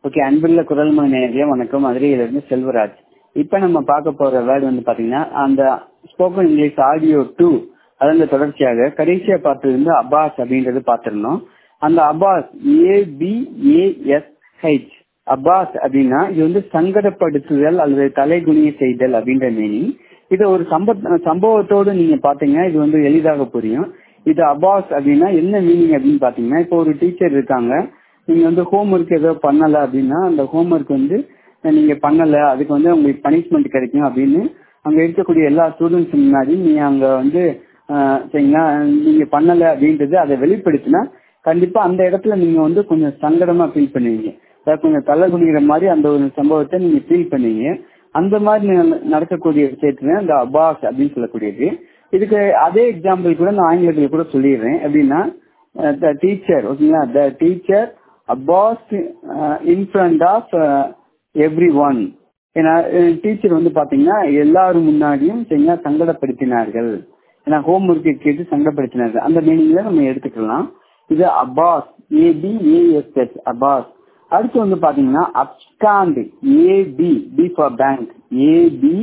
okay அன்புள்ள குரல்மொழி நேயர்களே வணக்கம் மதுரையிலிருந்து செல்வராஜ் இப்ப நம்ம பார்க்க போற வேர்டு வந்து பாத்தீங்கன்னா அந்த ஸ்போக்கன் இங்கிலீஷ் ஆடியோ டூ அதன் தொடர்ச்சியாக கடைசியா பார்த்தது வந்து அப்பாஸ் அப்படின்றது பார்த்திருந்தோம் அந்த abash A B AS H abash அப்படின்னா இது வந்து சங்கடப்படுத்துதல் அல்லது தலைகுனிய செய்தல் அப்படின்ற மீனிங் இது ஒரு சம்ப சம்பவத்தோடு நீங்க பாத்தீங்கன்னா இது வந்து எளிதாக புரியும் இது அபாஸ் அப்படின்னா என்ன மீனிங் அப்படின்னு பாத்தீங்கன்னா இப்போ ஒரு டீச்சர் இருக்காங்க நீங்க வந்து ஹோம்ஒர்க் ஏதோ பண்ணல அப்படின்னா அந்த ஹோம்ஒர்க் வந்து நீங்க பண்ணல அதுக்கு வந்து உங்களுக்கு பனிஷ்மெண்ட் கிடைக்கும் அப்படின்னு அங்க இருக்கக்கூடிய எல்லா ஸ்டூடெண்ட்ஸ் முன்னாடி நீங்க அங்க வந்து சரிங்களா நீங்க பண்ணல அப்படின்றது அதை வெளிப்படுத்தினா கண்டிப்பா அந்த இடத்துல நீங்க வந்து கொஞ்சம் சங்கடமா ஃபீல் பண்ணுவீங்க அதாவது கொஞ்சம் தலை குனிகிற மாதிரி அந்த ஒரு சம்பவத்தை நீங்க ஃபீல் பண்ணுவீங்க அந்த மாதிரி நடக்கக்கூடிய விஷயத்துல இந்த அபாஸ் அப்படின்னு சொல்லக்கூடியது இதுக்கு அதே எக்ஸாம்பிள் கூட நான் ஆங்கிலத்தில் கூட சொல்லிடுறேன் எப்படின்னா த டீச்சர் ஓகேங்களா the teacher abash in front of every one ஏன்னா டீச்சர் வந்து பாத்தீங்கன்னா எல்லாரும் முன்னாடியும் சரிங்களா சங்கடப்படுத்தினார்கள் ஏன்னா ஹோம் ஒர்க் கேட்டு சங்கடப்படுத்தினார்கள் அந்த மீனிங்ல நம்ம எடுத்துக்கலாம் இது அபாஸ் ஏபி ஏஎஸ்எஸ் அபாஸ் அடுத்து வந்து பாத்தீங்கன்னா abscond AB B for bank AB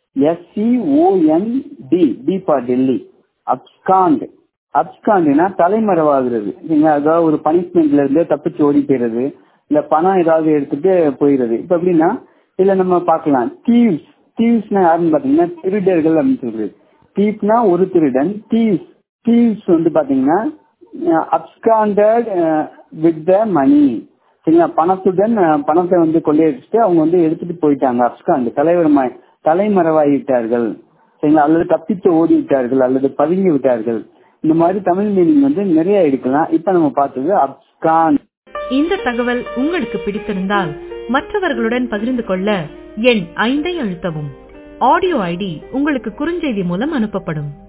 SCON D D for Delhi abscond அப்ஸ்காண்ட்னா தலைமறைவாகிறது நீங்க அதாவது ஒரு பனிஷ்மெண்ட்ல இருந்து தப்பிச்சு ஓடி போயிடுறது இல்ல பணம் ஏதாவது எடுத்துட்டு போயிடுறது இப்ப எப்படின்னா இதுல நம்ம பார்க்கலாம் தீவ்ஸ் தீவ்ஸ்னா யாருன்னு பாத்தீங்கன்னா திருடர்கள் அப்படின்னு சொல்றது தீப்னா ஒரு திருடன் தீவ்ஸ் தீவ்ஸ் வந்து பாத்தீங்கன்னா அப்ஸ்காண்டட் வித் த மணி சரிங்களா பணத்துடன் பணத்தை வந்து கொள்ளையடிச்சுட்டு அவங்க வந்து எடுத்துட்டு போயிட்டாங்க அப்ஸ்காண்ட் தலைவர் தலைமறைவாகிவிட்டார்கள் சரிங்களா அல்லது தப்பித்து ஓடி விட்டார்கள் அல்லது பதுங்கி விட்டார்கள் இந்த மாதிரி தமிழ் மீனிங் வந்து நிறைய எடுக்கலாம் இப்ப நம்ம பார்த்தது அப்ஸ்கான் இந்த தகவல் உங்களுக்கு பிடித்திருந்தால் மற்றவர்களுடன் பகிர்ந்து கொள்ள எண் ஐந்தை அழுத்தவும் ஆடியோ ஐடி உங்களுக்கு குறுஞ்செய்தி மூலம் அனுப்பப்படும்